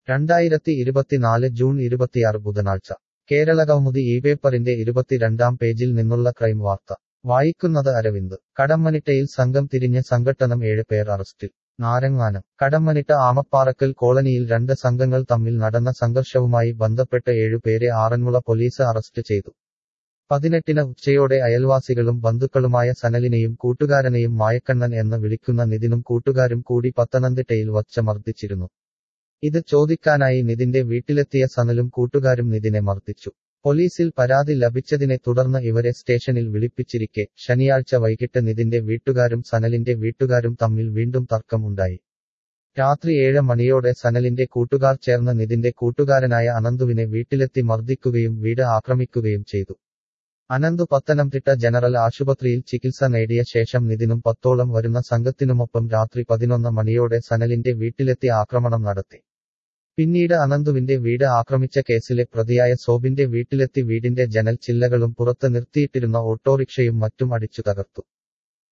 രണ്ടായിരത്തി ഇരുപത്തിനാല് ജൂൺ ഇരുപത്തിയാറ് ബുധനാഴ്ച കേരളകൗമുദി ഈ പേപ്പറിന്റെ ഇരുപത്തിരണ്ടാം പേജിൽ നിന്നുള്ള ക്രൈം വാർത്ത വായിക്കുന്നത് അരവിന്ദ് കടമ്മനിട്ടയിൽ സംഘം തിരിഞ്ഞ് സംഘട്ടനം ഏഴ് പേർ അറസ്റ്റിൽ നാരങ്ങാനം കടമ്മനിട്ട ആമപ്പാറക്കൽ കോളനിയിൽ രണ്ട് സംഘങ്ങൾ തമ്മിൽ നടന്ന സംഘർഷവുമായി ബന്ധപ്പെട്ട് ഏഴുപേരെ ആറന്മുള പോലീസ് അറസ്റ്റ് ചെയ്തു പതിനെട്ടിന് ഉച്ചയോടെ അയൽവാസികളും ബന്ധുക്കളുമായ സനലിനെയും കൂട്ടുകാരനെയും മായക്കണ്ണൻ എന്ന് വിളിക്കുന്ന നിതിനും കൂട്ടുകാരും കൂടി പത്തനംതിട്ടയിൽ വച്ച് മർദ്ദിച്ചിരുന്നു ഇത് ചോദിക്കാനായി നിതിന്റെ വീട്ടിലെത്തിയ സനലും കൂട്ടുകാരും നിതിനെ മർദ്ദിച്ചു പോലീസിൽ പരാതി ലഭിച്ചതിനെ തുടർന്ന് ഇവരെ സ്റ്റേഷനിൽ വിളിപ്പിച്ചിരിക്കെ ശനിയാഴ്ച വൈകിട്ട് നിതിന്റെ വീട്ടുകാരും സനലിന്റെ വീട്ടുകാരും തമ്മിൽ വീണ്ടും തർക്കം ഉണ്ടായി രാത്രി ഏഴ് മണിയോടെ സനലിന്റെ കൂട്ടുകാർ ചേർന്ന് നിതിന്റെ കൂട്ടുകാരനായ അനന്തുവിനെ വീട്ടിലെത്തി മർദ്ദിക്കുകയും വീട് ആക്രമിക്കുകയും ചെയ്തു അനന്തു പത്തനംതിട്ട ജനറൽ ആശുപത്രിയിൽ ചികിത്സ നേടിയ ശേഷം നിതിനും പത്തോളം വരുന്ന സംഘത്തിനുമൊപ്പം രാത്രി പതിനൊന്ന് മണിയോടെ സനലിന്റെ വീട്ടിലെത്തി ആക്രമണം നടത്തി പിന്നീട് അനന്തുവിന്റെ വീട് ആക്രമിച്ച കേസിലെ പ്രതിയായ സോബിന്റെ വീട്ടിലെത്തി വീടിന്റെ ജനൽ ചില്ലകളും പുറത്ത് നിർത്തിയിട്ടിരുന്ന ഓട്ടോറിക്ഷയും മറ്റും അടിച്ചു തകർത്തു